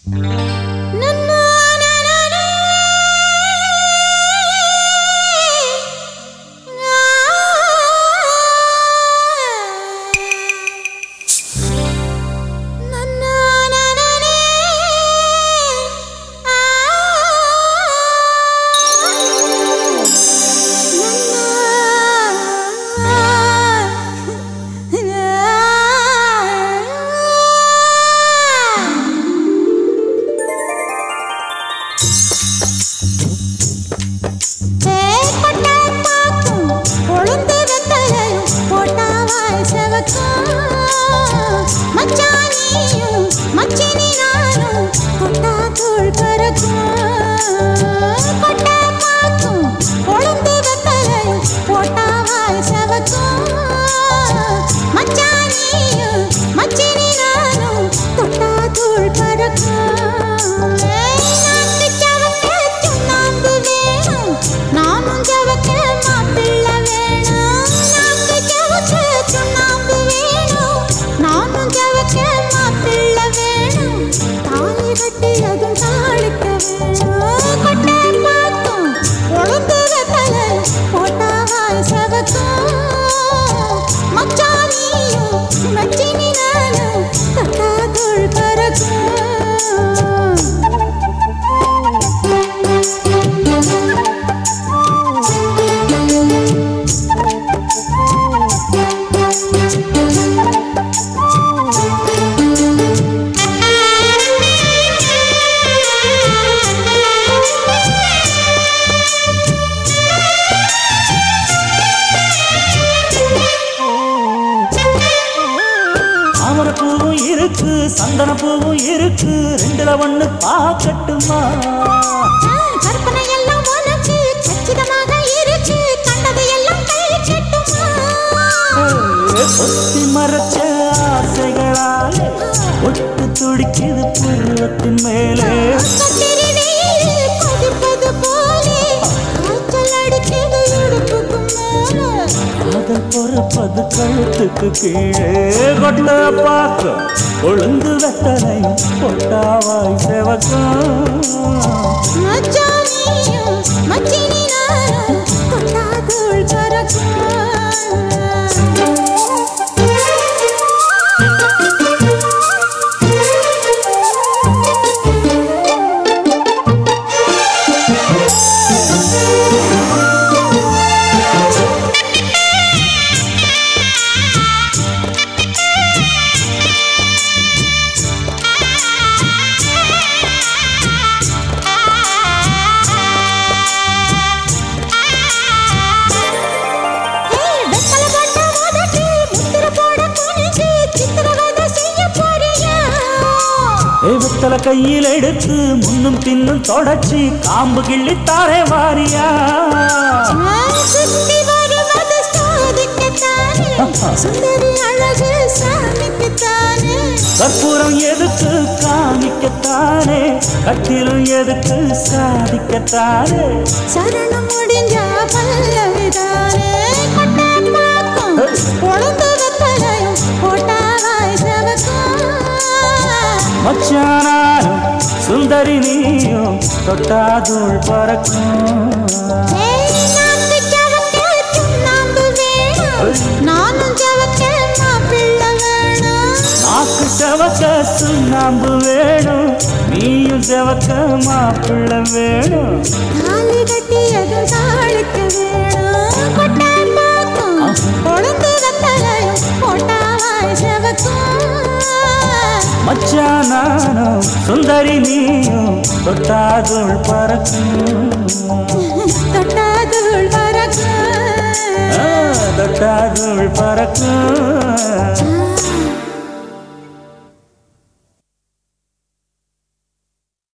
மச்சினி நானும் கொட்டா தூள் பறக்கும் கொட்டா பாக்கும் கொழுந்து வெத்தலையும் போட்டாவாய் செவக்கும் மச்சானியும் மச்சினி நானும் கொட்டா தூள் பறக்கும் நாக்கு சவக்க சுண்ணாம்பு வேணும் நானும் ஜவக்க மாப்பிள்ளை வேணும் நாக்கு ஜவக்க சுண்ணாம்பு வேணும் நானும் ஜவக்க மாப்பிள்ளை வேணும் தாலி கட்டி அதுவும் தாளிக்க வேணும் கொட்டை பாக்கும் கொழுந்து வெத்தலை போட்டாவாய் செவக்கும் மச்சானியும் மச்சினி நானும் தொட்டா தூள் பறக்கும் தாமரை பூவும் இருக்கு சந்தன பூவும் இருக்கு ரெண்டுல ஒண்ணு பார்க்கட்டுமா கற்பனை எல்லாம் உனக்கு கச்சிதமாக இருக்கு கண்டது எல்லாம் கை கட்டுமா ஒத்தி மறைச்ச ஆசைகளாலே ஒட்டு துடிக்குது பருவத்தின் மேலே கத்திரி நீர் கொதிப்பது போலே காய்ச்சல் அடிக்குது இடுப்புக்கு மேலே காதல் பொறுப்பது கழுத்துக்கு கீழே கொட்ட பார்க்கும் கொழுந்து வெத்தலையும் கொட்டாவாய் செவக்கும் மச்சானியும் மச்சினி நானும் கொட்டாதூள் வெத்தல போட்ட உதட்டு, முத்திர போட குனிஞ்சு, சித்திரவதை செய்ய போறியா? ஏ வெத்தல கையில் எடுத்து முன்னும் பின்னும் தொடச்சி காம்பு கிள்ளி தாரே வாரியா நான் சுத்தி வருவது சோதிக்கத்தானே, சுந்தரி அழகு சாமிக்குத்தானே. கற்பூரம் எதுக்கு காமிக்கத்தானே கட்டிலும் எதுக்கு சாதிக்கத்தானே சரணம் முடிஞ்சா பல்லவிதானே. கொட்டை பாக்கும், கொழுந்து வெத்தலையும் போட்டாவாய் செவக்கும். மச்சானாரும் சுந்தரி நீயும் தொட்டாதூள் பறக்கும் ஏய், நாக்கு சவக்க சுண்ணாம்பு வேணும். நானும் ஜவக்க மாப்பிள்ளை வேணும் நாக்கு செவக்க சுண்ணாம்பு வேணும் நீயும் செவக்க மாப்பிள்ளை வேணும் தாலி கட்டியதும் தாளிக்க வேணும் கொட்டை பாக்கும் கொழுந்து வெத்தலையும் போட்டாவாய் செவக்கும் மச்சானாரும் சுந்தரி நீயும் தொட்டாதூள் பறக்கும் தொட்டாதுள் பறக்கும் ஆ, தொட்டாதூள் பறக்கும்